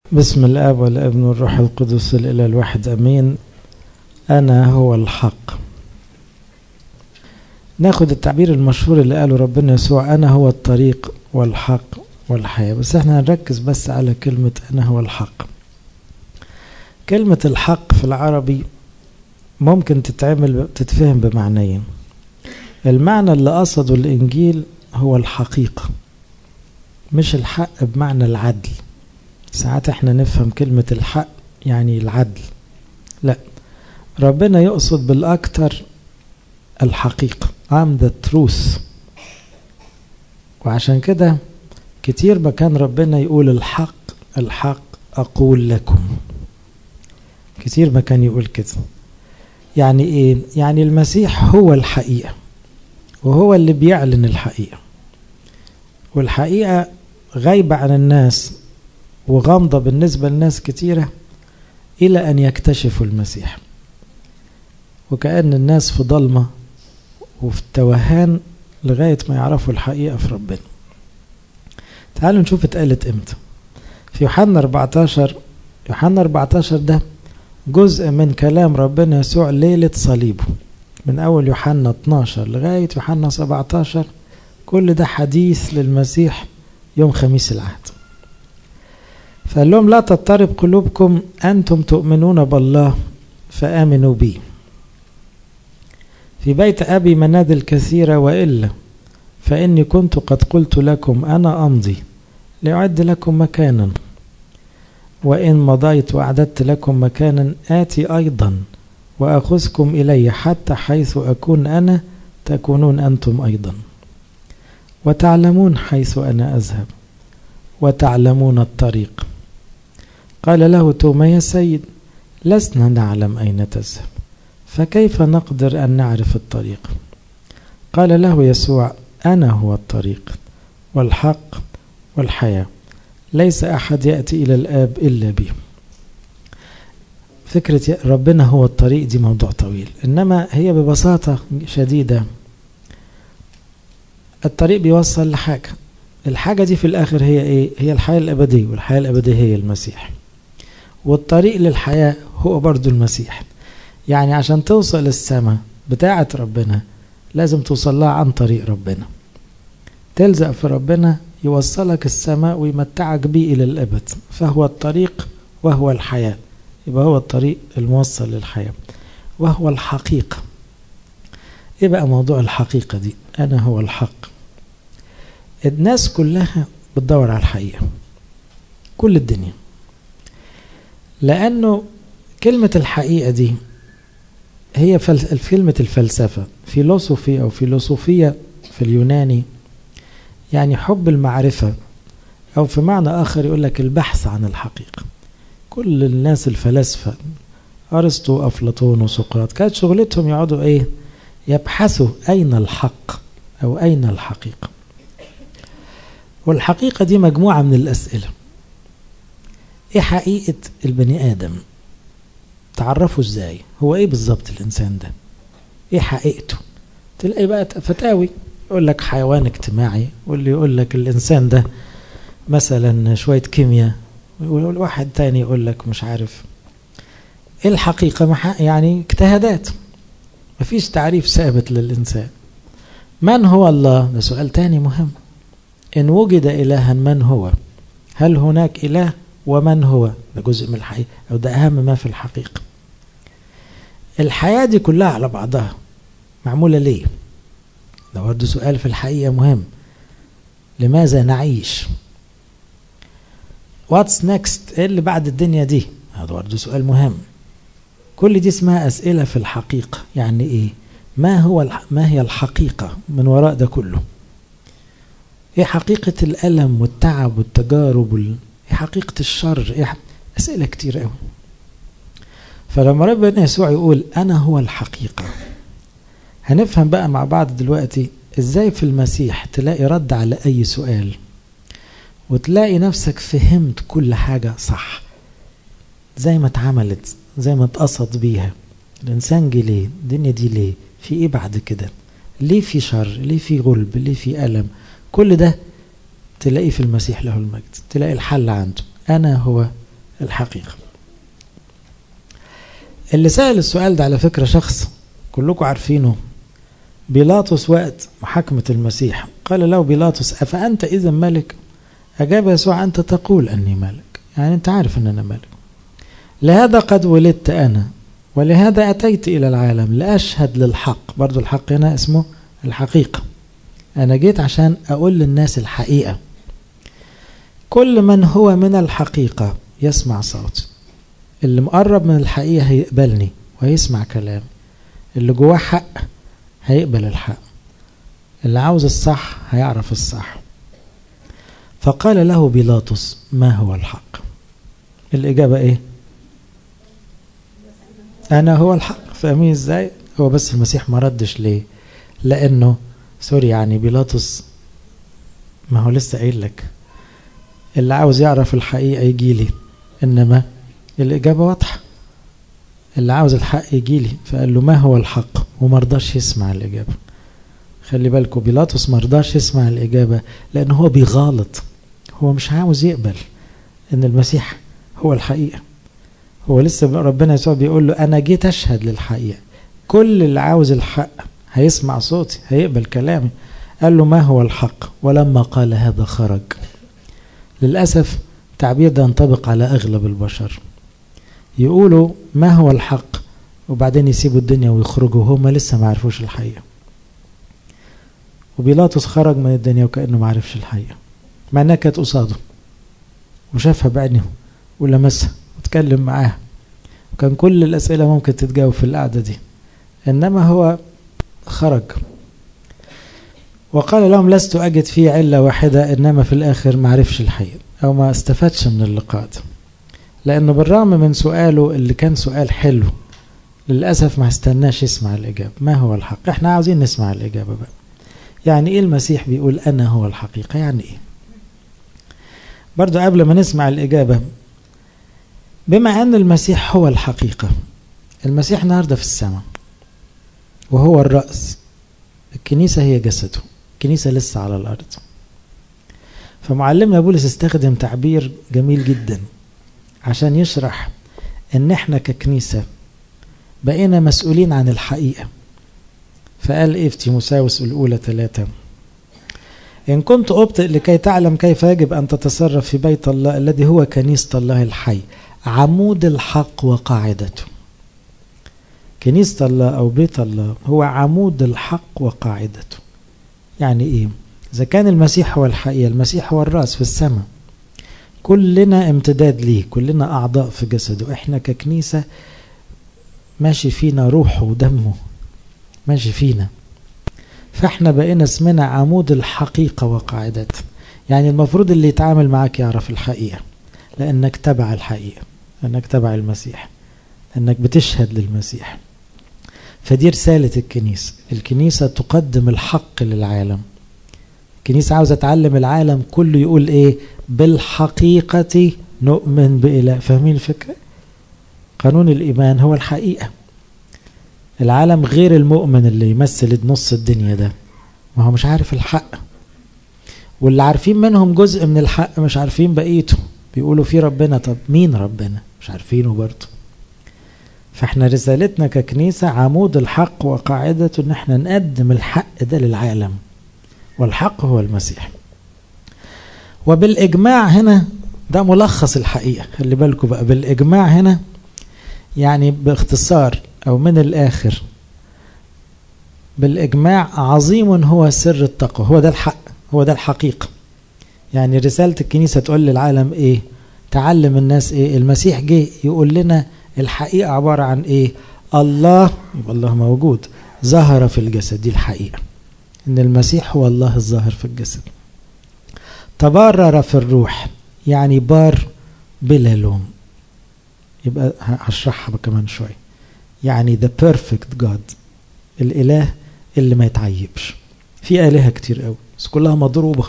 بسم الاب والابن والروح القدس الاله الواحد امين انا هو الحق ناخد التعبير المشهور اللي قاله ربنا يسوع انا هو الطريق والحق والحياه بس احنا هنركز بس على كلمه انا هو الحق كلمه الحق في العربي ممكن تتعمل تتفهم بمعنيين المعنى اللي قصده الانجيل هو الحقيقه مش الحق بمعنى العدل ساعات احنا نفهم كلمة الحق يعني العدل لا ربنا يقصد بالأكثر الحقيقة I'm the truth وعشان كده كتير ما كان ربنا يقول الحق الحق أقول لكم كتير ما كان يقول كده يعني ايه يعني المسيح هو الحقيقة وهو اللي بيعلن الحقيقة والحقيقة غايبة عن الناس وغامضة بالنسبة لناس كتيرة إلى أن يكتشفوا المسيح وكأن الناس في ضلمة وفي التوهان لغاية ما يعرفوا الحقيقة في ربنا تعالوا نشوف اتقالت امتى في يوحنا 14 يوحنا 14 ده جزء من كلام ربنا يسوع ليلة صليبه من أول يوحنا 12 لغاية يوحنا 17 كل ده حديث للمسيح يوم خميس العهد فقال لهم لا تضطرب قلوبكم أنتم تؤمنون بالله فآمنوا بي في بيت أبي منازل كثيرة وإلا فإني كنت قد قلت لكم أنا أمضي لأعد لكم مكانا وإن مضيت وأعددت لكم مكانا آتي أيضا وأخذكم إلي حتى حيث أكون أنا تكونون أنتم أيضا وتعلمون حيث أنا أذهب وتعلمون الطريق قال له توما يا سيد لسنا نعلم أين تذهب فكيف نقدر أن نعرف الطريق قال له يسوع أنا هو الطريق والحق والحياة ليس أحد يأتي إلى الآب إلا بي فكرة ربنا هو الطريق دي موضوع طويل إنما هي ببساطة شديدة الطريق بيوصل لحاجة الحاجة دي في الآخر هي إيه؟ هي الحياة الأبدية والحياة الأبدية هي المسيح والطريق للحياة هو برضو المسيح يعني عشان توصل السماء بتاعة ربنا لازم توصل لها عن طريق ربنا تلزق في ربنا يوصلك السماء ويمتعك بيه إلى الأبد فهو الطريق وهو الحياة يبقى هو الطريق الموصل للحياة وهو الحقيقة إيه بقى موضوع الحقيقة دي أنا هو الحق الناس كلها بتدور على الحقيقة كل الدنيا لأنه كلمة الحقيقة دي هي فل... كلمة الفلسفة فيلوسوفي أو فيلوسوفية في اليوناني يعني حب المعرفة أو في معنى آخر يقول لك البحث عن الحقيقة كل الناس الفلاسفة أرسطو أفلاطون وسقراط كانت شغلتهم يقعدوا إيه يبحثوا أين الحق أو أين الحقيقة والحقيقة دي مجموعة من الأسئلة إيه حقيقة البني آدم تعرفوا إزاي هو إيه بالظبط الإنسان ده إيه حقيقته تلاقي بقى فتاوي يقول لك حيوان اجتماعي واللي يقول لك الإنسان ده مثلا شوية كيمياء واحد تاني يقول لك مش عارف إيه الحقيقة يعني اجتهادات مفيش تعريف ثابت للإنسان من هو الله ده سؤال تاني مهم إن وجد إلها من هو هل هناك إله ومن هو ده جزء من الحقيقة أو ده أهم ما في الحقيقة الحياة دي كلها على بعضها معمولة ليه ده برضه سؤال في الحقيقة مهم لماذا نعيش واتس نيكست ايه اللي بعد الدنيا دي هذا برضه سؤال مهم كل دي اسمها أسئلة في الحقيقة يعني إيه ما هو ما هي الحقيقة من وراء ده كله ايه حقيقة الألم والتعب والتجارب وال... ايه حقيقة الشر ايه أسئلة كتير قوي فلما ربنا يسوع يقول أنا هو الحقيقة هنفهم بقى مع بعض دلوقتي ازاي في المسيح تلاقي رد على أي سؤال وتلاقي نفسك فهمت كل حاجة صح زي ما اتعملت زي ما اتقصد بيها الإنسان جه ليه الدنيا دي ليه في ايه بعد كده ليه في شر ليه في غلب ليه في ألم كل ده تلاقيه في المسيح له المجد تلاقي الحل عنده أنا هو الحقيقة اللي سأل السؤال ده على فكرة شخص كلكم عارفينه بيلاطس وقت محاكمة المسيح قال له بيلاطس أفأنت إذا ملك أجاب يسوع أنت تقول أني ملك يعني أنت عارف أن أنا ملك لهذا قد ولدت أنا ولهذا أتيت إلى العالم لأشهد للحق برضو الحق هنا اسمه الحقيقة أنا جيت عشان أقول للناس الحقيقة كل من هو من الحقيقة يسمع صوتي اللي مقرب من الحقيقة هيقبلني وهيسمع كلامي اللي جواه حق هيقبل الحق اللي عاوز الصح هيعرف الصح فقال له بيلاطس ما هو الحق الإجابة إيه أنا هو الحق فاهمين إزاي هو بس المسيح ما ردش ليه لأنه سوري يعني بيلاطس ما هو لسه قايل لك اللي عاوز يعرف الحقيقة يجي لي إنما الإجابة واضحة اللي عاوز الحق يجي لي فقال له ما هو الحق وما رضاش يسمع الإجابة خلي بالكم بيلاطس ما رضاش يسمع الإجابة لأنه هو بيغالط هو مش عاوز يقبل إن المسيح هو الحقيقة هو لسه ربنا يسوع بيقول له أنا جيت أشهد للحقيقة كل اللي عاوز الحق هيسمع صوتي هيقبل كلامي قال له ما هو الحق ولما قال هذا خرج للأسف التعبير ده ينطبق على أغلب البشر يقولوا ما هو الحق وبعدين يسيبوا الدنيا ويخرجوا وهم لسه ما عرفوش الحقيقة وبيلاطس خرج من الدنيا وكأنه ما عرفش الحقيقة مع انها كانت قصاده وشافها بعينه ولمسها واتكلم معاها وكان كل الأسئلة ممكن تتجاوب في القعدة دي إنما هو خرج وقال لهم لست أجد فيه علة واحدة إنما في الآخر ما عرفش الحقيقة أو ما استفادش من اللقاء ده لأنه بالرغم من سؤاله اللي كان سؤال حلو للأسف ما استناش يسمع الإجابة ما هو الحق احنا عاوزين نسمع الإجابة بقى يعني إيه المسيح بيقول أنا هو الحقيقة يعني إيه برضو قبل ما نسمع الإجابة بما أن المسيح هو الحقيقة المسيح النهاردة في السماء وهو الرأس الكنيسة هي جسده الكنيسة لسه على الأرض فمعلمنا بولس استخدم تعبير جميل جدا عشان يشرح ان احنا ككنيسة بقينا مسؤولين عن الحقيقة فقال ايه في تيموساوس الاولى ثلاثة إن كنت أبطئ لكي تعلم كيف يجب أن تتصرف في بيت الله الذي هو كنيسة الله الحي عمود الحق وقاعدته كنيسة الله أو بيت الله هو عمود الحق وقاعدته يعني إيه إذا كان المسيح هو الحقيقة المسيح هو الرأس في السماء كلنا امتداد ليه كلنا أعضاء في جسده إحنا ككنيسة ماشي فينا روحه ودمه ماشي فينا فاحنا بقينا اسمنا عمود الحقيقة وقاعدته يعني المفروض اللي يتعامل معاك يعرف الحقيقة لأنك تبع الحقيقة لأنك تبع المسيح لأنك بتشهد للمسيح فدي رسالة الكنيسة الكنيسة تقدم الحق للعالم الكنيسة عاوزة تعلم العالم كله يقول ايه بالحقيقة نؤمن بإله فاهمين الفكرة قانون الإيمان هو الحقيقة العالم غير المؤمن اللي يمثل نص الدنيا ده ما هو مش عارف الحق واللي عارفين منهم جزء من الحق مش عارفين بقيته بيقولوا في ربنا طب مين ربنا مش عارفينه برضه فاحنا رسالتنا ككنيسة عمود الحق وقاعدته ان احنا نقدم الحق ده للعالم والحق هو المسيح وبالإجماع هنا ده ملخص الحقيقة خلي بالكم بقى بالإجماع هنا يعني باختصار أو من الآخر بالإجماع عظيم هو سر التقوى هو ده الحق هو ده الحقيقة يعني رسالة الكنيسة تقول للعالم إيه تعلم الناس إيه المسيح جه يقول لنا الحقيقة عبارة عن إيه الله يبقى الله موجود ظهر في الجسد دي الحقيقة إن المسيح هو الله الظاهر في الجسد تبرر في الروح يعني بار بلا لوم يبقى هشرحها كمان شوية يعني the perfect God الإله اللي ما يتعيبش في آلهة كتير قوي بس كلها مضروبة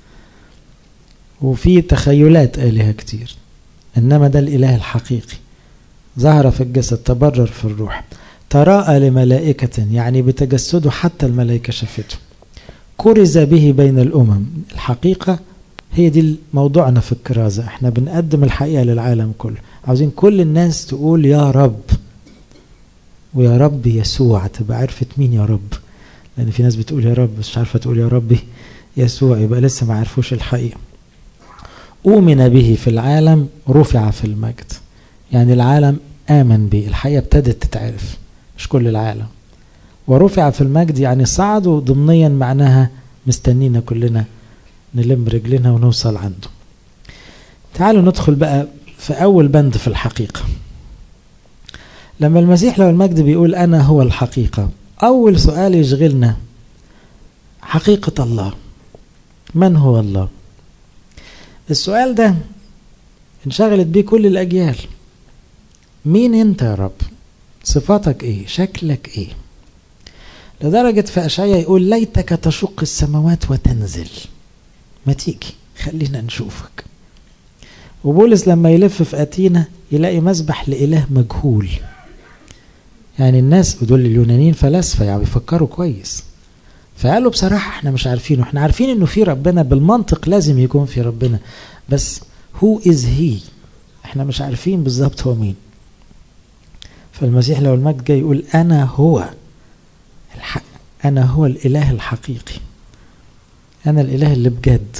وفي تخيلات آلهة كتير إنما ده الإله الحقيقي ظهر في الجسد تبرر في الروح تراءى لملائكة يعني بتجسده حتى الملائكة شافته كرز به بين الأمم الحقيقة هي دي موضوعنا في الكرازة احنا بنقدم الحقيقة للعالم كله عاوزين كل الناس تقول يا رب ويا رب يسوع تبقى عرفت مين يا رب لان في ناس بتقول يا رب بس مش عارفة تقول يا ربي يسوع يبقى لسه ما عرفوش الحقيقة أؤمن به في العالم رفع في المجد يعني العالم آمن به الحقيقة ابتدت تتعرف مش كل العالم ورفع في المجد يعني صعدوا ضمنيا معناها مستنينا كلنا نلم رجلنا ونوصل عنده تعالوا ندخل بقى في أول بند في الحقيقة لما المسيح لو المجد بيقول أنا هو الحقيقة أول سؤال يشغلنا حقيقة الله من هو الله السؤال ده انشغلت بيه كل الأجيال مين أنت يا رب صفاتك إيه شكلك إيه لدرجة في أشعية يقول ليتك تشق السماوات وتنزل ما تيجي خلينا نشوفك وبولس لما يلف في أتينا يلاقي مسبح لإله مجهول يعني الناس ودول اليونانيين فلاسفة يعني بيفكروا كويس فقالوا بصراحة احنا مش عارفينه احنا عارفين انه في ربنا بالمنطق لازم يكون في ربنا بس هو از هي احنا مش عارفين بالظبط هو مين فالمسيح لو المجد جاي يقول انا هو الحق انا هو الاله الحقيقي انا الاله اللي بجد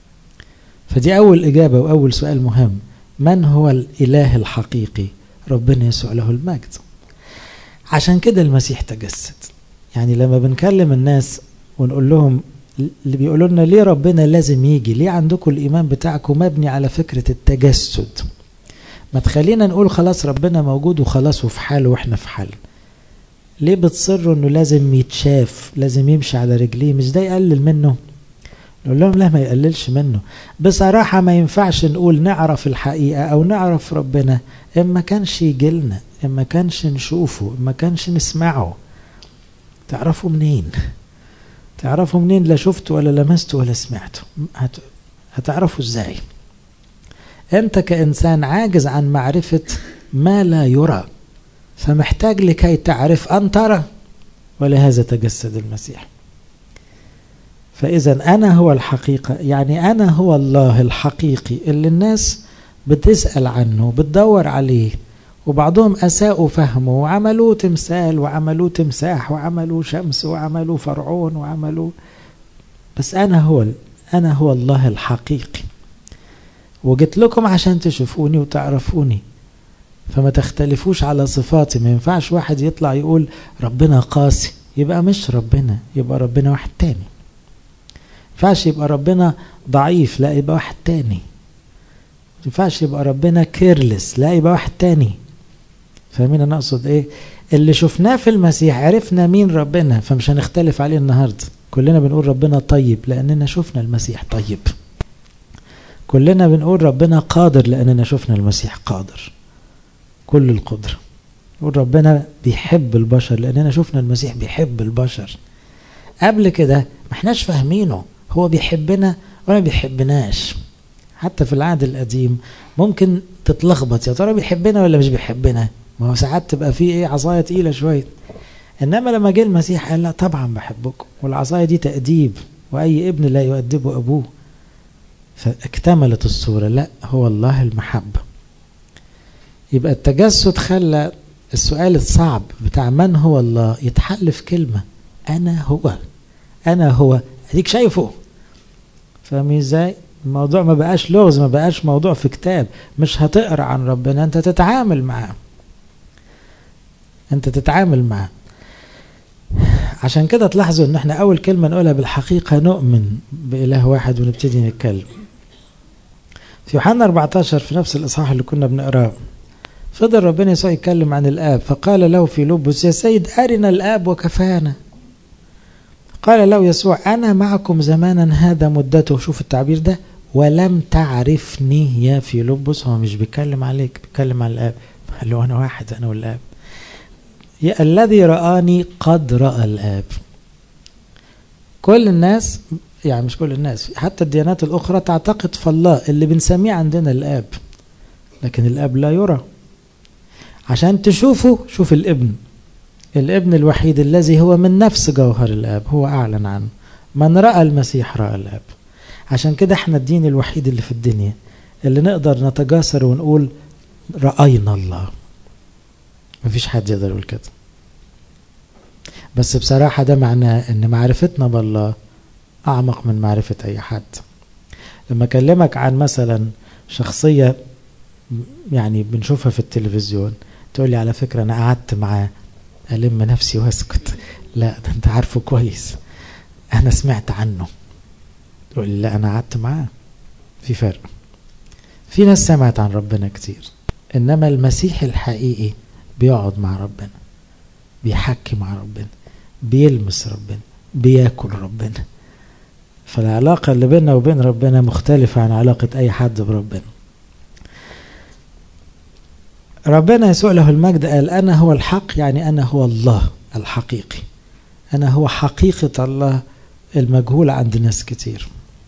فدي اول اجابة واول سؤال مهم من هو الاله الحقيقي ربنا يسوع له المجد عشان كده المسيح تجسد يعني لما بنكلم الناس ونقول لهم اللي بيقولوا لنا ليه ربنا لازم يجي ليه عندكم الإيمان بتاعكم مبني على فكرة التجسد ما تخلينا نقول خلاص ربنا موجود وخلاص وفي حاله واحنا في حال ليه بتصروا انه لازم يتشاف لازم يمشي على رجليه مش ده يقلل منه نقول لهم لا ما يقللش منه بصراحة ما ينفعش نقول نعرف الحقيقة أو نعرف ربنا إما كانش يجيلنا إما كانش نشوفه إما كانش نسمعه تعرفوا منين تعرفوا منين لا شفته ولا لمسته ولا سمعته هت... هتعرفوا ازاي انت كانسان عاجز عن معرفة ما لا يرى فمحتاج لكي تعرف ان ترى ولهذا تجسد المسيح فاذا انا هو الحقيقة يعني انا هو الله الحقيقي اللي الناس بتسأل عنه بتدور عليه وبعضهم أساءوا فهمه وعملوا تمثال وعملوا تمساح وعملوا شمس وعملوا فرعون وعملوا بس أنا هو أنا هو الله الحقيقي وجيت لكم عشان تشوفوني وتعرفوني فما تختلفوش على صفاتي ما ينفعش واحد يطلع يقول ربنا قاسي يبقى مش ربنا يبقى ربنا واحد تاني ينفعش يبقى ربنا ضعيف لا يبقى واحد تاني ينفعش يبقى ربنا كيرلس لا يبقى واحد تاني فاهمين انا اقصد ايه اللي شفناه في المسيح عرفنا مين ربنا فمش هنختلف عليه النهارده كلنا بنقول ربنا طيب لاننا شفنا المسيح طيب كلنا بنقول ربنا قادر لاننا شفنا المسيح قادر كل القدره نقول ربنا بيحب البشر لاننا شفنا المسيح بيحب البشر قبل كده ما احناش فاهمينه هو بيحبنا ولا بيحبناش حتى في العهد القديم ممكن تتلخبط يا ترى بيحبنا ولا مش بيحبنا ما هو ساعات تبقى فيه ايه عصايه تقيله شويه انما لما جه المسيح قال لا طبعا بحبكم والعصايه دي تاديب واي ابن لا يؤدبه ابوه فاكتملت الصوره لا هو الله المحبه يبقى التجسد خلى السؤال الصعب بتاع من هو الله يتحل في كلمه انا هو انا هو اديك شايفه فاهمين ازاي الموضوع ما بقاش لغز ما بقاش موضوع في كتاب مش هتقرا عن ربنا انت تتعامل معاه انت تتعامل معاه عشان كده تلاحظوا ان احنا اول كلمه نقولها بالحقيقه نؤمن باله واحد ونبتدي نتكلم في يوحنا 14 في نفس الاصحاح اللي كنا بنقراه فضل ربنا يسوع يتكلم عن الاب فقال له في لبس يا سيد ارنا الاب وكفانا قال له يسوع انا معكم زمانا هذا مدته شوف التعبير ده ولم تعرفني يا في لبس هو مش بيتكلم عليك بيتكلم عن الاب قال له انا واحد انا والاب الذي رآني قد رأى الآب كل الناس يعني مش كل الناس حتى الديانات الأخرى تعتقد في الله اللي بنسميه عندنا الآب لكن الآب لا يرى عشان تشوفه شوف الابن الابن الوحيد الذي هو من نفس جوهر الآب هو أعلن عنه من رأى المسيح رأى الآب عشان كده احنا الدين الوحيد اللي في الدنيا اللي نقدر نتجاسر ونقول رأينا الله مفيش حد يقدر يقول كده بس بصراحة ده معناه ان معرفتنا بالله اعمق من معرفة اي حد لما اكلمك عن مثلا شخصية يعني بنشوفها في التلفزيون تقول لي على فكرة انا قعدت معاه الم نفسي واسكت لا ده انت عارفه كويس انا سمعت عنه تقول لي لا انا قعدت معاه في فرق في ناس سمعت عن ربنا كتير انما المسيح الحقيقي بيقعد مع ربنا بيحكي مع ربنا بيلمس ربنا بياكل ربنا فالعلاقة اللي بيننا وبين ربنا مختلفة عن علاقة أي حد بربنا ربنا يسوع له المجد قال أنا هو الحق يعني أنا هو الله الحقيقي أنا هو حقيقة الله المجهول عند ناس كتير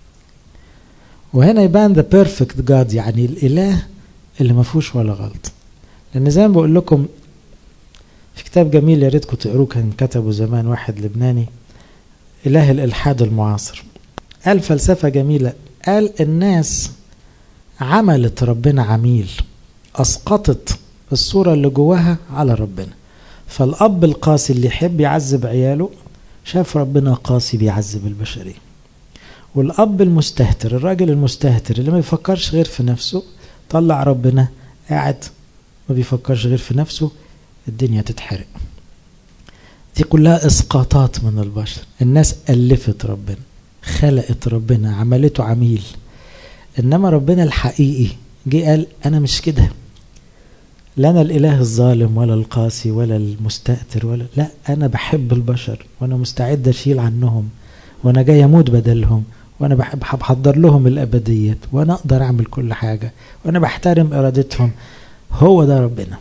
وهنا يبان the perfect God يعني الإله اللي ما فيهوش ولا غلط لأن زي ما بقول لكم في كتاب جميل يا ريتكم تقروه كان كتبه زمان واحد لبناني إله الإلحاد المعاصر قال فلسفة جميلة قال الناس عملت ربنا عميل أسقطت الصورة اللي جواها على ربنا فالأب القاسي اللي يحب يعذب عياله شاف ربنا قاسي بيعذب البشرية والأب المستهتر الراجل المستهتر اللي ما بيفكرش غير في نفسه طلع ربنا قاعد ما بيفكرش غير في نفسه الدنيا تتحرق دي كلها اسقاطات من البشر الناس ألفت ربنا خلقت ربنا عملته عميل انما ربنا الحقيقي جه قال انا مش كده لا انا الاله الظالم ولا القاسي ولا المستأثر ولا لا انا بحب البشر وانا مستعد اشيل عنهم وانا جاي اموت بدلهم وانا بحب بحضر لهم الابديات وانا اقدر اعمل كل حاجه وانا بحترم ارادتهم هو ده ربنا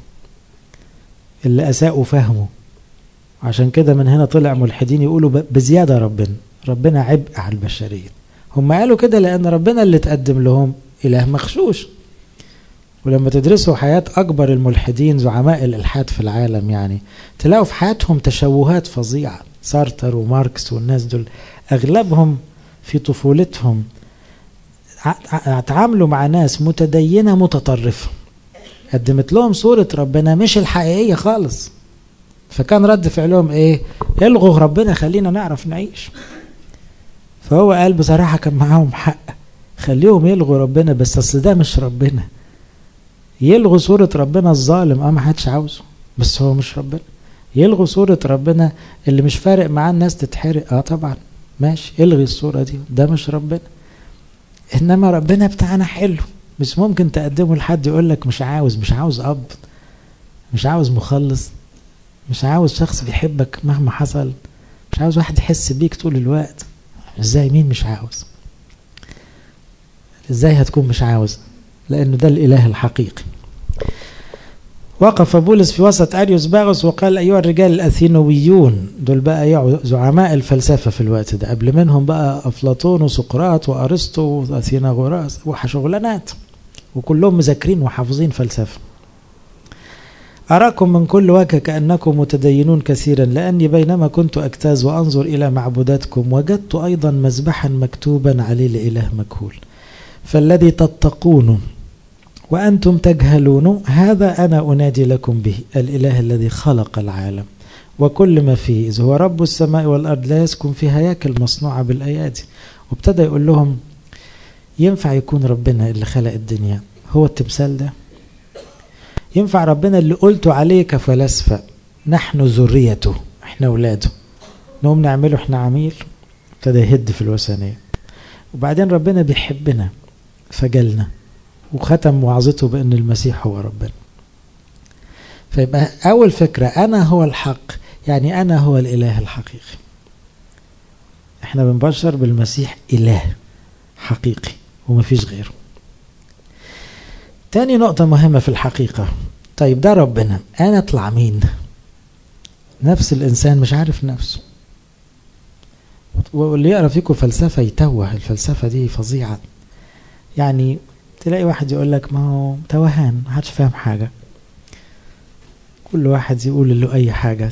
اللي اساءوا فهمه عشان كده من هنا طلع ملحدين يقولوا بزياده ربنا ربنا عبء على البشريه هم قالوا كده لان ربنا اللي تقدم لهم اله مغشوش ولما تدرسوا حياة أكبر الملحدين زعماء الإلحاد في العالم يعني تلاقوا في حياتهم تشوهات فظيعة سارتر وماركس والناس دول أغلبهم في طفولتهم تعاملوا مع ناس متدينة متطرفة قدمت لهم صورة ربنا مش الحقيقية خالص فكان رد فعلهم ايه الغوا ربنا خلينا نعرف نعيش فهو قال بصراحة كان معاهم حق خليهم يلغوا ربنا بس اصل ده مش ربنا يلغوا صورة ربنا الظالم اه ما حدش عاوزه بس هو مش ربنا يلغوا صورة ربنا اللي مش فارق معاه الناس تتحرق اه طبعا ماشي الغي الصورة دي ده مش ربنا انما ربنا بتاعنا حلو مش ممكن تقدمه لحد يقول لك مش عاوز مش عاوز اب مش عاوز مخلص مش عاوز شخص بيحبك مهما حصل مش عاوز واحد يحس بيك طول الوقت ازاي مين مش عاوز ازاي هتكون مش عاوز لانه ده الاله الحقيقي وقف بولس في وسط اريوس باغوس وقال ايها الرجال الاثينويون دول بقى زعماء الفلسفه في الوقت ده قبل منهم بقى افلاطون وسقراط وارسطو واثيناغوراس وشغلانات وكلهم مذاكرين وحافظين فلسفه أراكم من كل وجه كأنكم متدينون كثيرا لأني بينما كنت أجتاز وأنظر إلى معبوداتكم وجدت أيضا مذبحا مكتوبا عليه لإله مجهول فالذي تتقون وأنتم تجهلون هذا أنا أنادي لكم به الإله الذي خلق العالم وكل ما فيه إذ هو رب السماء والأرض لا يسكن في هياكل مصنوعة بالأيادي وابتدى يقول لهم ينفع يكون ربنا اللي خلق الدنيا هو التمثال ده ينفع ربنا اللي قلته عليه كفلاسفة نحن ذريته احنا اولاده نقوم نعمله احنا عميل ابتدى يهد في الوثنية وبعدين ربنا بيحبنا فجلنا وختم وعظته بأن المسيح هو ربنا فيبقى أول فكرة أنا هو الحق يعني أنا هو الإله الحقيقي احنا بنبشر بالمسيح إله حقيقي ومفيش غيره تاني نقطة مهمة في الحقيقة طيب ده ربنا أنا أطلع مين نفس الإنسان مش عارف نفسه واللي يقرأ فيكم فلسفة يتوه الفلسفة دي فظيعة يعني تلاقي واحد يقول لك ما هو توهان ما حدش فاهم حاجة كل واحد يقول له أي حاجة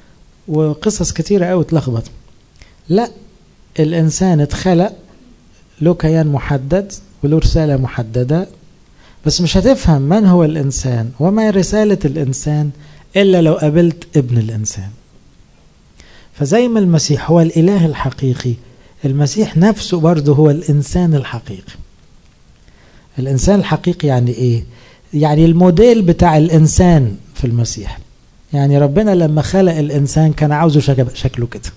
وقصص كتيرة أوي تلخبط لا الإنسان اتخلق له كيان محدد وله رسالة محددة بس مش هتفهم من هو الإنسان وما رسالة الإنسان إلا لو قابلت ابن الإنسان فزي ما المسيح هو الإله الحقيقي المسيح نفسه برضه هو الإنسان الحقيقي الإنسان الحقيقي يعني إيه؟ يعني الموديل بتاع الإنسان في المسيح يعني ربنا لما خلق الإنسان كان عاوزه شكله كده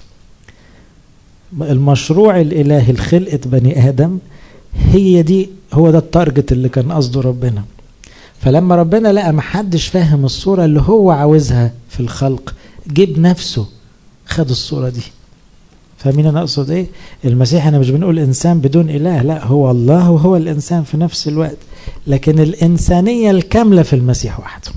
المشروع الإلهي لخلقة بني آدم هي دي هو ده التارجت اللي كان قصده ربنا فلما ربنا لقى محدش فاهم الصورة اللي هو عاوزها في الخلق جيب نفسه خد الصورة دي فاهمين انا اقصد ايه المسيح انا مش بنقول انسان بدون اله لا هو الله وهو الانسان في نفس الوقت لكن الانسانية الكاملة في المسيح وحده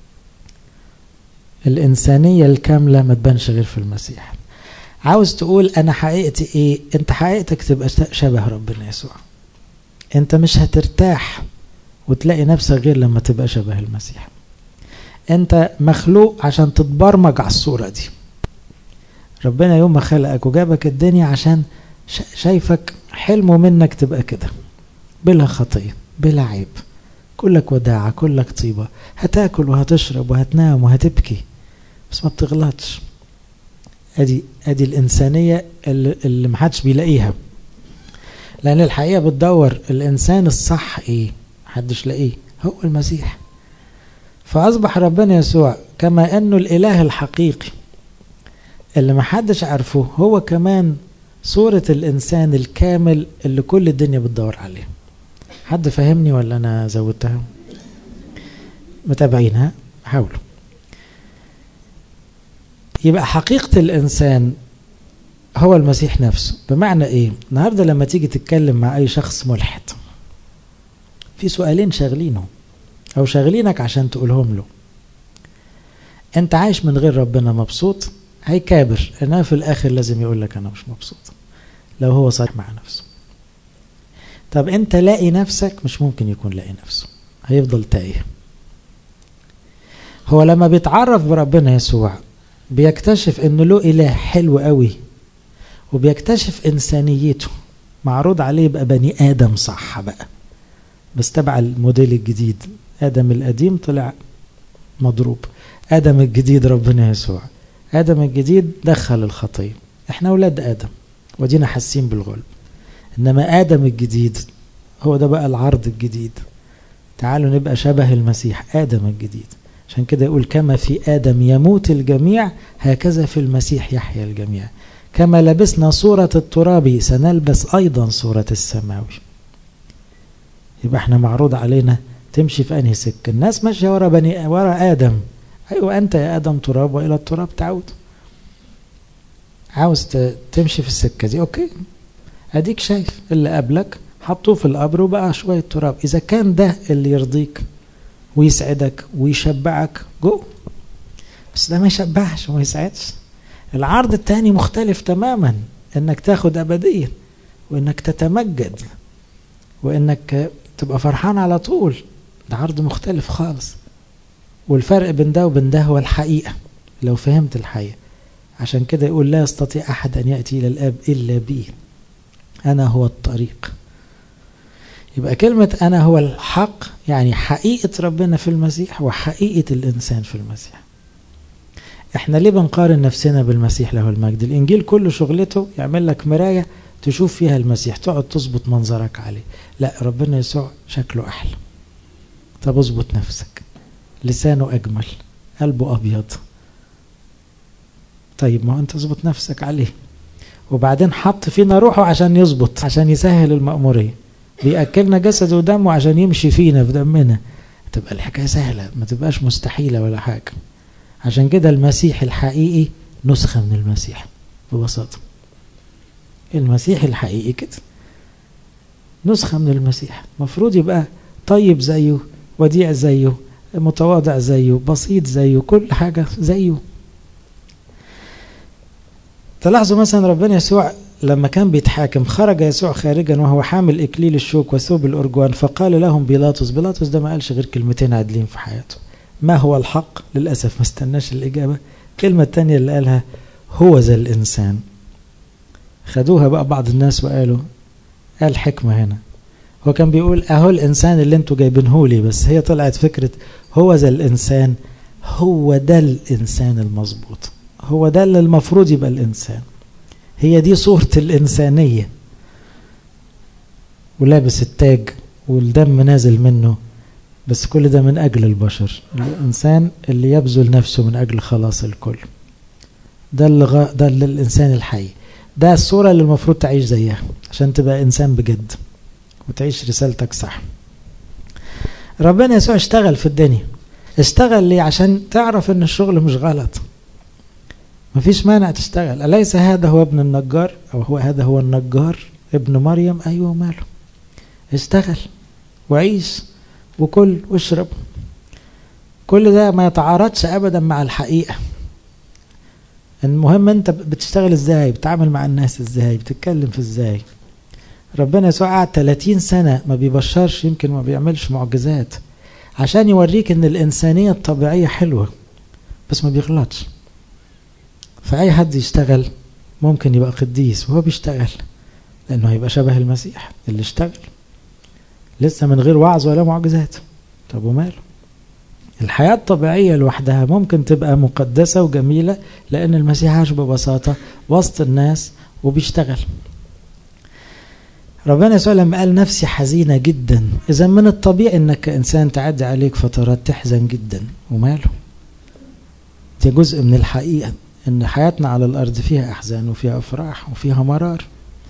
الانسانية الكاملة ما تبانش غير في المسيح عاوز تقول انا حقيقتي ايه انت حقيقتك تبقى شبه ربنا يسوع انت مش هترتاح وتلاقي نفسك غير لما تبقى شبه المسيح انت مخلوق عشان تتبرمج على الصورة دي ربنا يوم ما خلقك وجابك الدنيا عشان شايفك حلمه منك تبقى كده بلا خطية بلا عيب كلك وداعة كلك طيبة هتاكل وهتشرب وهتنام وهتبكي بس ما بتغلطش ادي ادي الانسانية اللي, اللي محدش بيلاقيها لان الحقيقة بتدور الانسان الصح ايه محدش لاقيه هو المسيح فاصبح ربنا يسوع كما انه الاله الحقيقي اللي محدش عارفه هو كمان صورة الإنسان الكامل اللي كل الدنيا بتدور عليه حد فهمني ولا أنا زودتها متابعين ها حاولوا يبقى حقيقة الإنسان هو المسيح نفسه بمعنى إيه النهاردة لما تيجي تتكلم مع أي شخص ملحد في سؤالين شاغلينه أو شاغلينك عشان تقولهم له أنت عايش من غير ربنا مبسوط هيكابر انما في الاخر لازم يقول لك انا مش مبسوط لو هو صريح مع نفسه طب انت لاقي نفسك مش ممكن يكون لاقي نفسه هيفضل تايه هو لما بيتعرف بربنا يسوع بيكتشف انه له اله حلو قوي وبيكتشف انسانيته معروض عليه يبقى بني ادم صح بقى بس تبع الموديل الجديد ادم القديم طلع مضروب ادم الجديد ربنا يسوع آدم الجديد دخل الخطية احنا أولاد آدم ودينا حاسين بالغلب إنما آدم الجديد هو ده بقى العرض الجديد تعالوا نبقى شبه المسيح آدم الجديد عشان كده يقول كما في آدم يموت الجميع هكذا في المسيح يحيا الجميع كما لبسنا صورة الترابي سنلبس أيضا صورة السماوي يبقى احنا معروض علينا تمشي في أنهي سكة الناس ماشية ورا بني ورا آدم أيوة أنت يا آدم تراب وإلى التراب تعود عاوز تمشي في السكة دي أوكي أديك شايف اللي قبلك حطوه في القبر وبقى شوية تراب إذا كان ده اللي يرضيك ويسعدك ويشبعك جو بس ده ما يشبعش وما يسعدش العرض التاني مختلف تماما انك تاخد ابديا وانك تتمجد وانك تبقى فرحان على طول ده عرض مختلف خالص والفرق بين ده وبين ده هو الحقيقة لو فهمت الحقيقة عشان كده يقول لا يستطيع أحد أن يأتي إلى الآب إلا بي أنا هو الطريق يبقى كلمة أنا هو الحق يعني حقيقة ربنا في المسيح وحقيقة الإنسان في المسيح احنا ليه بنقارن نفسنا بالمسيح له المجد الإنجيل كل شغلته يعمل لك مراية تشوف فيها المسيح تقعد تظبط منظرك عليه لا ربنا يسوع شكله أحلى طب اظبط نفسك لسانه أجمل قلبه أبيض طيب ما أنت اظبط نفسك عليه وبعدين حط فينا روحه عشان يظبط عشان يسهل المأمورية بيأكلنا جسده ودمه عشان يمشي فينا في دمنا تبقى الحكاية سهلة ما تبقاش مستحيلة ولا حاجة عشان كده المسيح الحقيقي نسخة من المسيح ببساطة المسيح الحقيقي كده نسخة من المسيح مفروض يبقى طيب زيه وديع زيه متواضع زيه بسيط زيه كل حاجة زيه تلاحظوا مثلا ربنا يسوع لما كان بيتحاكم خرج يسوع خارجا وهو حامل إكليل الشوك وثوب الأرجوان فقال لهم بيلاطس بيلاطس ده ما قالش غير كلمتين عادلين في حياته ما هو الحق للأسف ما استناش الإجابة الكلمة التانية اللي قالها هو ذا الإنسان خدوها بقى بعض الناس وقالوا قال حكمة هنا هو كان بيقول اهو الانسان اللي انتوا جايبينه لي بس هي طلعت فكرة هو ذا الانسان هو ده الانسان المظبوط هو ده اللي المفروض يبقى الانسان هي دي صورة الانسانية ولابس التاج والدم نازل منه بس كل ده من أجل البشر الإنسان اللي يبذل نفسه من أجل خلاص الكل ده اللي غ... ده اللي الإنسان الحي ده الصورة اللي المفروض تعيش زيها عشان تبقى إنسان بجد وتعيش رسالتك صح ربنا يسوع اشتغل في الدنيا اشتغل ليه عشان تعرف ان الشغل مش غلط مفيش مانع تشتغل أليس هذا هو ابن النجار أو هو هذا هو النجار ابن مريم أيوه ماله اشتغل وعيش وكل واشرب كل ده ما يتعارضش ابدا مع الحقيقه المهم انت بتشتغل ازاي بتتعامل مع الناس ازاي بتتكلم في ازاي ربنا يسوع قعد 30 سنه ما بيبشرش يمكن ما بيعملش معجزات عشان يوريك ان الانسانيه الطبيعيه حلوه بس ما بيغلطش فاي حد يشتغل ممكن يبقى قديس وهو بيشتغل لانه هيبقى شبه المسيح اللي اشتغل لسه من غير وعظ ولا معجزات طب وماله الحياة الطبيعية لوحدها ممكن تبقى مقدسة وجميلة لأن المسيح عاش ببساطة وسط الناس وبيشتغل ربنا يسوع لما قال نفسي حزينة جدا إذا من الطبيعي إنك كإنسان تعدي عليك فترات تحزن جدا وماله دي جزء من الحقيقة إن حياتنا على الأرض فيها أحزان وفيها أفراح وفيها مرار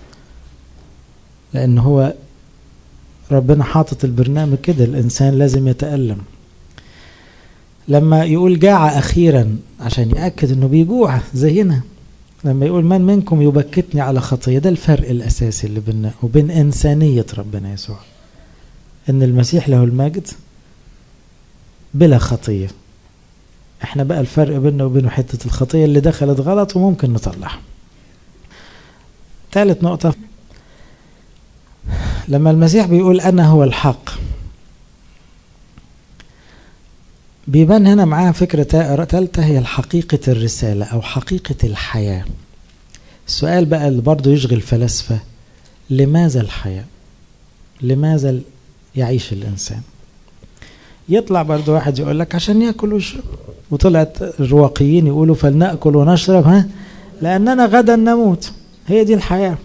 لأن هو ربنا حاطط البرنامج كده الإنسان لازم يتألم لما يقول جاع أخيرا عشان يأكد أنه بيجوع زينا لما يقول من منكم يبكتني على خطية ده الفرق الأساسي اللي بيننا وبين إنسانية ربنا يسوع إن المسيح له المجد بلا خطية احنا بقى الفرق بيننا وبينه حتة الخطية اللي دخلت غلط وممكن نطلعها ثالث نقطة لما المسيح بيقول أنا هو الحق بيبان هنا معاها فكرة ثالثة هي حقيقة الرسالة أو حقيقة الحياة السؤال بقى اللي برضه يشغل فلاسفة لماذا الحياة لماذا يعيش الإنسان يطلع برضه واحد يقول لك عشان ياكل ويشرب وطلعت الرواقيين يقولوا فلنأكل ونشرب ها لأننا غدا نموت هي دي الحياة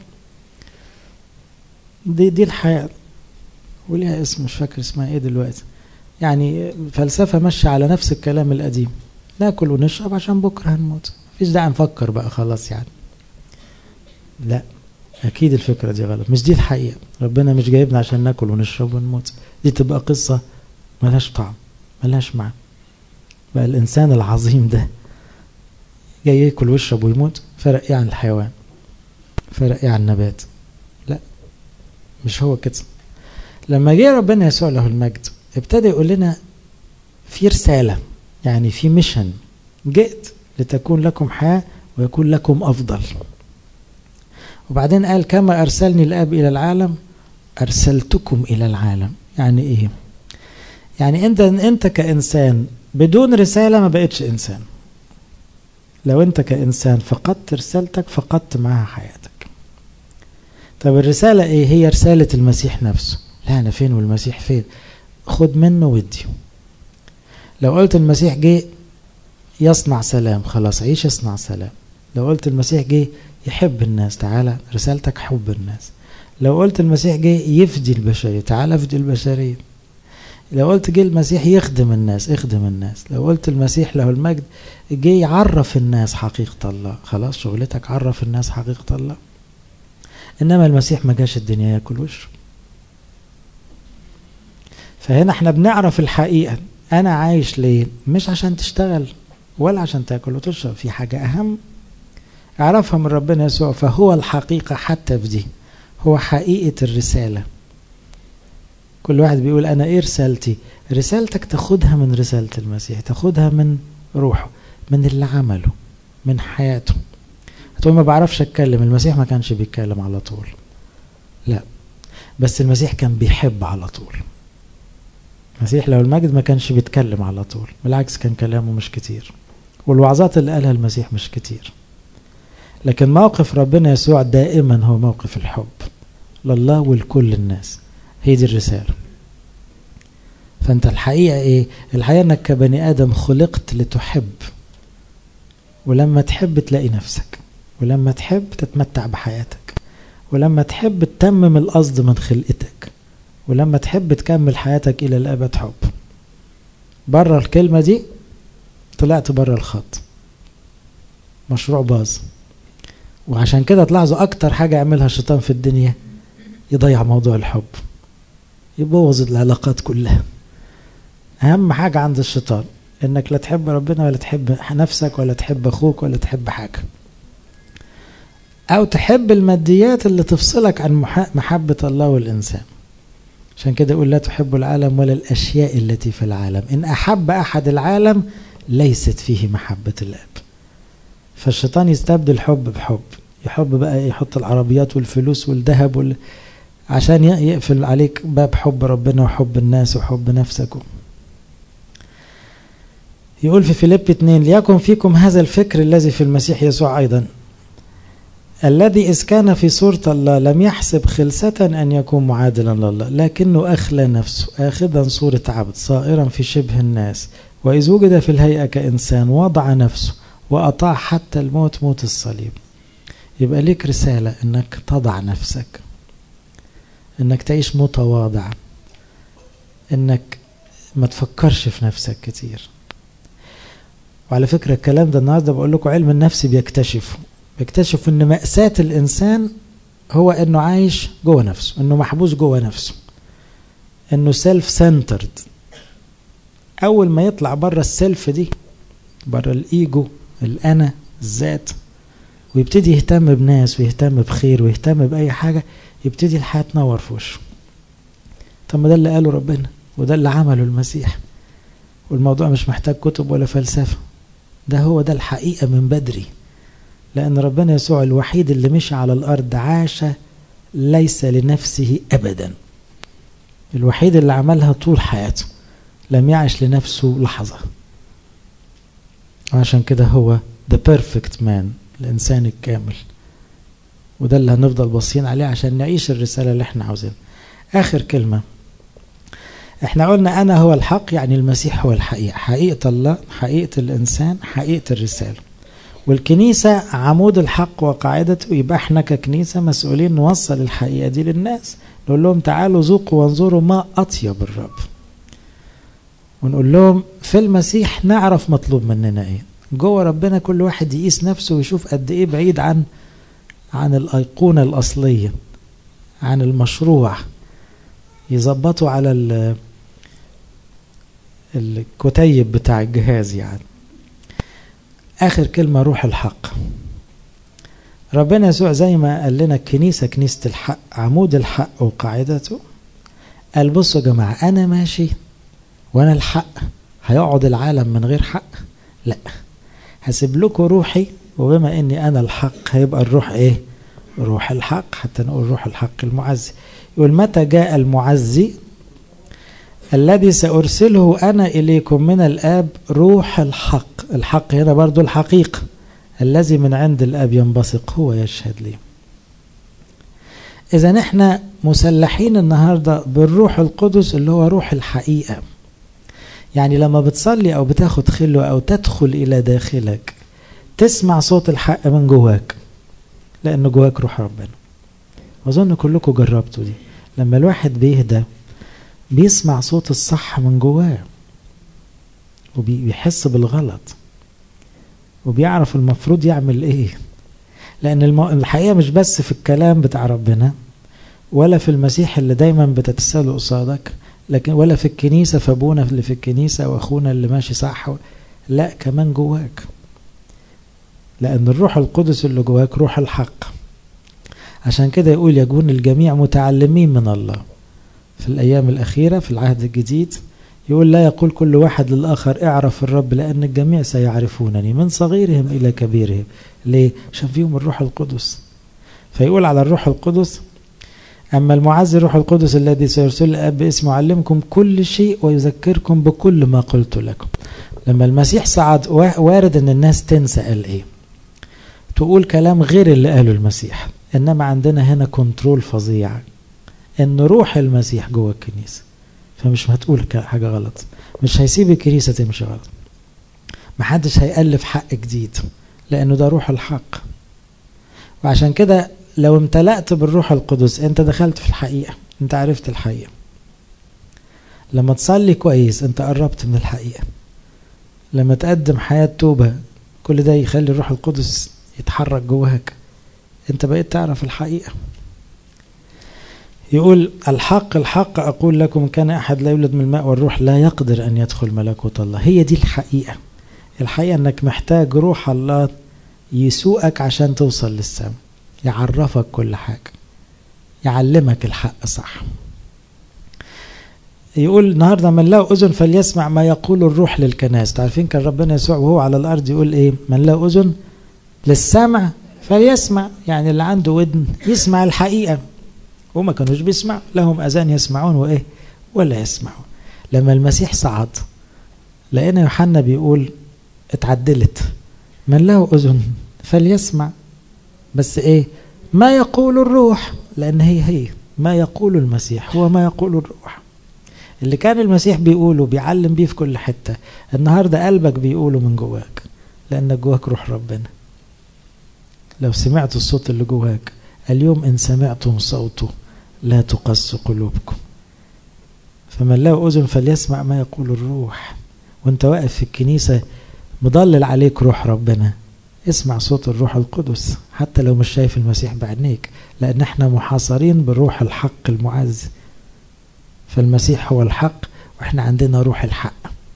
دي دي الحياة وليها اسم مش فاكر اسمها ايه دلوقتي يعني فلسفة ماشية على نفس الكلام القديم ناكل ونشرب عشان بكرة هنموت مفيش داعي نفكر بقى خلاص يعني لا أكيد الفكرة دي غلط مش دي الحقيقة ربنا مش جايبنا عشان ناكل ونشرب ونموت دي تبقى قصة ملهاش طعم ملهاش معنى بقى الإنسان العظيم ده جاي ياكل ويشرب ويموت فرق ايه عن الحيوان فرق ايه عن النبات لا مش هو كده لما جه ربنا يسوع له المجد ابتدى يقول لنا في رسالة يعني في ميشن جئت لتكون لكم حياة ويكون لكم أفضل وبعدين قال كما أرسلني الآب إلى العالم أرسلتكم إلى العالم يعني إيه يعني أنت أنت كإنسان بدون رسالة ما بقتش إنسان لو أنت كإنسان فقدت رسالتك فقدت معها حياتك طب الرسالة إيه هي رسالة المسيح نفسه لا أنا فين والمسيح فين خد منه ودي لو قلت المسيح جه يصنع سلام خلاص عيش اصنع سلام لو قلت المسيح جه يحب الناس تعالى رسالتك حب الناس لو قلت المسيح جه يفدي البشرية تعالى افدي البشرية لو قلت جه المسيح يخدم الناس اخدم الناس لو قلت المسيح له المجد جه يعرف الناس حقيقة الله خلاص شغلتك عرف الناس حقيقة الله انما المسيح ما جاش الدنيا ياكل ويشرب فهنا احنا بنعرف الحقيقة انا عايش ليه مش عشان تشتغل ولا عشان تاكل وتشرب في حاجة اهم اعرفها من ربنا يسوع فهو الحقيقة حتى في دي هو حقيقة الرسالة كل واحد بيقول انا ايه رسالتي رسالتك تاخدها من رسالة المسيح تاخدها من روحه من اللي عمله من حياته هتقول ما بعرفش اتكلم المسيح ما كانش بيتكلم على طول لا بس المسيح كان بيحب على طول المسيح لو المجد ما كانش بيتكلم على طول بالعكس كان كلامه مش كتير والوعظات اللي قالها المسيح مش كتير لكن موقف ربنا يسوع دائما هو موقف الحب لله ولكل الناس هي دي الرسالة فأنت الحقيقة إيه الحقيقة أنك كبني آدم خلقت لتحب ولما تحب تلاقي نفسك ولما تحب تتمتع بحياتك ولما تحب تتمم القصد من خلقتك ولما تحب تكمل حياتك إلى الأبد حب بره الكلمة دي طلعت بره الخط مشروع باظ وعشان كده تلاحظوا أكتر حاجة يعملها الشيطان في الدنيا يضيع موضوع الحب يبوظ العلاقات كلها أهم حاجة عند الشيطان إنك لا تحب ربنا ولا تحب نفسك ولا تحب أخوك ولا تحب حاجة أو تحب الماديات اللي تفصلك عن محبة الله والإنسان عشان كده يقول لا تحب العالم ولا الأشياء التي في العالم إن أحب أحد العالم ليست فيه محبة الأب فالشيطان يستبدل حب بحب يحب بقى يحط العربيات والفلوس والذهب وال... عشان يقفل عليك باب حب ربنا وحب الناس وحب نفسك يقول في فيليب 2 ليكن فيكم هذا الفكر الذي في المسيح يسوع أيضا الذي إذ كان في صورة الله لم يحسب خلسة أن يكون معادلا لله لكنه أخلى نفسه آخذا صورة عبد صائرا في شبه الناس وإذ وجد في الهيئة كإنسان وضع نفسه وأطاع حتى الموت موت الصليب يبقى ليك رسالة أنك تضع نفسك أنك تعيش متواضع أنك ما تفكرش في نفسك كتير وعلى فكرة الكلام ده النهاردة بقول لكم علم النفس بيكتشفه بيكتشف ان مأساة الانسان هو انه عايش جوه نفسه انه محبوس جوه نفسه انه سيلف سنترد اول ما يطلع بره السيلف دي بره الايجو الانا الذات ويبتدي يهتم بناس ويهتم بخير ويهتم باي حاجه يبتدي الحياه تنور في وشه طب ما ده اللي قاله ربنا وده اللي عمله المسيح والموضوع مش محتاج كتب ولا فلسفه ده هو ده الحقيقه من بدري لأن ربنا يسوع الوحيد اللي مشي على الأرض عاش ليس لنفسه أبدا الوحيد اللي عملها طول حياته لم يعش لنفسه لحظة عشان كده هو the perfect man الإنسان الكامل وده اللي هنفضل باصين عليه عشان نعيش الرسالة اللي احنا عاوزينها آخر كلمة احنا قلنا أنا هو الحق يعني المسيح هو الحقيقة حقيقة الله حقيقة الإنسان حقيقة الرسالة والكنيسة عمود الحق وقاعدته يبقى احنا ككنيسة مسؤولين نوصل الحقيقة دي للناس نقول لهم تعالوا ذوقوا وانظروا ما أطيب الرب ونقول لهم في المسيح نعرف مطلوب مننا ايه جوه ربنا كل واحد يقيس نفسه ويشوف قد ايه بعيد عن عن الأيقونة الأصلية عن المشروع يظبطوا على الكتيب بتاع الجهاز يعني آخر كلمة روح الحق ربنا يسوع زي ما قال لنا الكنيسة كنيسة الحق عمود الحق وقاعدته قال بصوا يا جماعة أنا ماشي وأنا الحق هيقعد العالم من غير حق لا هسيب لكم روحي وبما اني انا الحق هيبقى الروح ايه روح الحق حتى نقول روح الحق المعزي يقول متى جاء المعزي الذي سأرسله أنا إليكم من الآب روح الحق الحق هنا برضو الحقيقة الذي من عند الآب ينبثق هو يشهد لي إذا نحن مسلحين النهاردة بالروح القدس اللي هو روح الحقيقة يعني لما بتصلي أو بتاخد خلوة أو تدخل إلى داخلك تسمع صوت الحق من جواك لأن جواك روح ربنا وأظن كلكم جربتوا دي لما الواحد بيهدى بيسمع صوت الصح من جواه وبيحس بالغلط وبيعرف المفروض يعمل ايه لان المو... الحقيقه مش بس في الكلام بتاع ربنا ولا في المسيح اللي دايما بتتساله قصادك لكن ولا في الكنيسه في ابونا اللي في الكنيسه واخونا اللي ماشي صح و... لا كمان جواك لان الروح القدس اللي جواك روح الحق عشان كده يقول يكون الجميع متعلمين من الله في الأيام الأخيرة في العهد الجديد يقول لا يقول كل واحد للآخر اعرف الرب لأن الجميع سيعرفونني من صغيرهم إلى كبيرهم ليه؟ عشان فيهم الروح القدس فيقول على الروح القدس أما المعزي الروح القدس الذي سيرسل الأب باسمه يعلمكم كل شيء ويذكركم بكل ما قلت لكم لما المسيح صعد وارد أن الناس تنسى قال إيه تقول كلام غير اللي قاله المسيح إنما عندنا هنا كنترول فظيع ان روح المسيح جوه الكنيسة فمش هتقول حاجة غلط مش هيسيب الكنيسة تمشي غلط محدش هيألف حق جديد لأنه ده روح الحق وعشان كده لو امتلأت بالروح القدس انت دخلت في الحقيقة انت عرفت الحقيقة لما تصلي كويس انت قربت من الحقيقة لما تقدم حياة توبة كل ده يخلي الروح القدس يتحرك جواك انت بقيت تعرف الحقيقة يقول الحق الحق أقول لكم كان أحد لا يولد من الماء والروح لا يقدر أن يدخل ملكوت الله هي دي الحقيقة الحقيقة أنك محتاج روح الله يسوقك عشان توصل للسماء يعرفك كل حاجة يعلمك الحق صح يقول النهارده من له اذن فليسمع ما يقول الروح للكنائس تعرفين كان ربنا يسوع وهو على الارض يقول ايه من له اذن للسمع فليسمع يعني اللي عنده ودن يسمع الحقيقه وما كانوش بيسمعوا لهم اذان يسمعون وايه ولا يسمعون لما المسيح صعد لقينا يوحنا بيقول اتعدلت من له اذن فليسمع بس ايه ما يقول الروح لان هي هي ما يقول المسيح هو ما يقول الروح اللي كان المسيح بيقوله بيعلم بيه في كل حتة النهاردة قلبك بيقوله من جواك لأنك جواك روح ربنا لو سمعت الصوت اللي جواك اليوم إن سمعتم صوته لا تقص قلوبكم فمن له أذن فليسمع ما يقول الروح وانت واقف في الكنيسة مضلل عليك روح ربنا اسمع صوت الروح القدس حتى لو مش شايف المسيح بعينيك لأن احنا محاصرين بالروح الحق المعز فالمسيح هو الحق واحنا عندنا روح الحق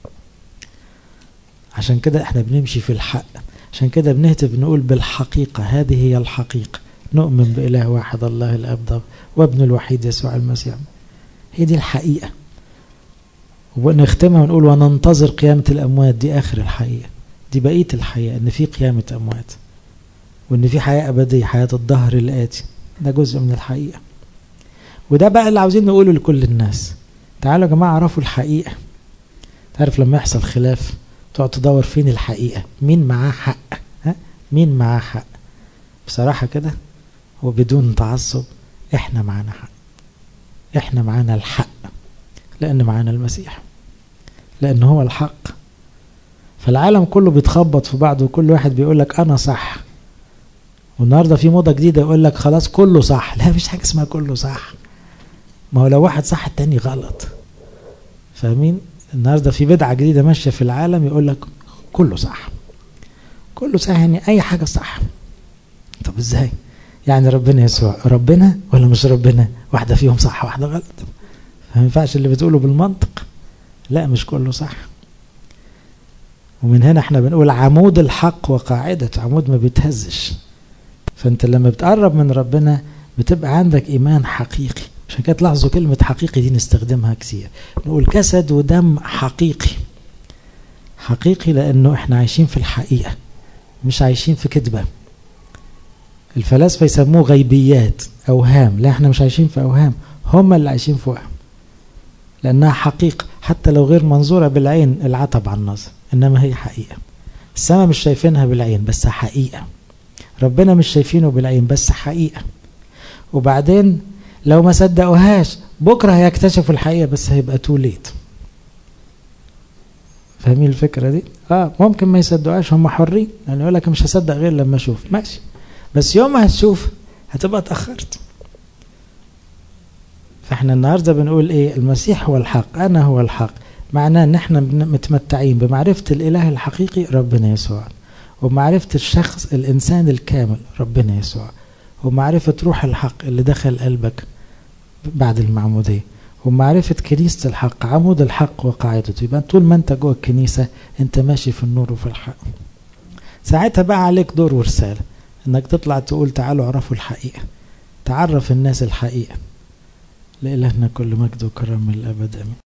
عشان كده احنا بنمشي في الحق عشان كده بنهتف نقول بالحقيقة هذه هي الحقيقة نؤمن بإله واحد الله الأب وابن الوحيد يسوع المسيح هي دي الحقيقة ونختمها ونقول وننتظر قيامة الأموات دي آخر الحقيقة دي بقية الحقيقة إن في قيامة أموات وإن في حياة أبدية حياة الظهر الآتي ده جزء من الحقيقة وده بقى اللي عاوزين نقوله لكل الناس تعالوا يا جماعة اعرفوا الحقيقة تعرف لما يحصل خلاف تقعد تدور فين الحقيقة مين معاه حق ها؟ مين معاه حق بصراحة كده وبدون تعصب احنا معانا حق احنا معانا الحق لان معانا المسيح لان هو الحق فالعالم كله بيتخبط في بعضه وكل واحد بيقول لك انا صح والنهارده في موضه جديده يقول لك خلاص كله صح لا مفيش حاجه اسمها كله صح ما هو لو واحد صح التاني غلط فاهمين النهارده في بدعه جديده ماشيه في العالم يقول لك كله صح كله صح يعني اي حاجه صح طب ازاي يعني ربنا يسوع ربنا ولا مش ربنا واحده فيهم صح واحده غلط ما ينفعش اللي بتقوله بالمنطق لا مش كله صح ومن هنا احنا بنقول عمود الحق وقاعدته عمود ما بيتهزش فانت لما بتقرب من ربنا بتبقى عندك ايمان حقيقي عشان كده تلاحظوا كلمة حقيقي دي نستخدمها كتير نقول جسد ودم حقيقي حقيقي لأنه احنا عايشين في الحقيقة مش عايشين في كذبة الفلاسفة يسموه غيبيات أوهام لا احنا مش عايشين في أوهام هم اللي عايشين في وهم لأنها حقيقة حتى لو غير منظورة بالعين العتب عن النظر إنما هي حقيقة السماء مش شايفينها بالعين بس حقيقة ربنا مش شايفينه بالعين بس حقيقة وبعدين لو ما صدقوهاش بكرة هيكتشفوا الحقيقة بس هيبقى تو ليت فاهمين الفكرة دي؟ اه ممكن ما يصدقوهاش هم حرين يعني يقول لك مش هصدق غير لما اشوف ماشي بس يوم ما هتشوف هتبقى اتأخرت فاحنا النهارده بنقول ايه المسيح هو الحق انا هو الحق معناه ان احنا متمتعين بمعرفة الاله الحقيقي ربنا يسوع ومعرفة الشخص الانسان الكامل ربنا يسوع ومعرفة روح الحق اللي دخل قلبك بعد المعمودية ومعرفة كنيسة الحق عمود الحق وقاعدته يبقى طول ما انت جوه الكنيسة انت ماشي في النور وفي الحق ساعتها بقى عليك دور ورسالة انك تطلع تقول تعالوا اعرفوا الحقيقة تعرف الناس الحقيقة لإلهنا كل مجد وكرم من الأبد أمين